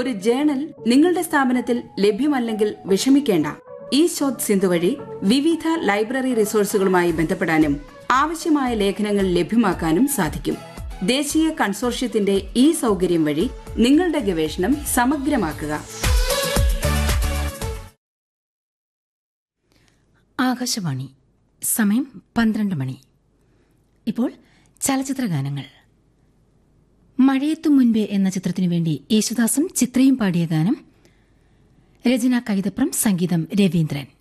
ഒരു ജേണൽ നിങ്ങളുടെ സ്ഥാപനത്തിൽ ലഭ്യമല്ലെങ്കിൽ വിഷമിക്കേണ്ട ഈ ശോധ് സിന്ധു വഴി വിവിധ ലൈബ്രറി റിസോഴ്സുകളുമായി ബന്ധപ്പെടാനും ആവശ്യമായ ലേഖനങ്ങൾ ലഭ്യമാക്കാനും സാധിക്കും ദേശീയ കൺസോർഷ്യത്തിന്റെ ഈ സൗകര്യം വഴി നിങ്ങളുടെ ഗവേഷണം സമഗ്രമാക്കുക ആകാശവാണി സമയം പന്ത്രണ്ട് മണി ഇപ്പോൾ ചലച്ചിത്ര ഗാനങ്ങൾ മഴയെത്തും മുൻപേ എന്ന ചിത്രത്തിനു വേണ്ടി യേശുദാസും ചിത്രയും പാടിയ ഗാനം രചന കൈതപ്രം സംഗീതം രവീന്ദ്രൻ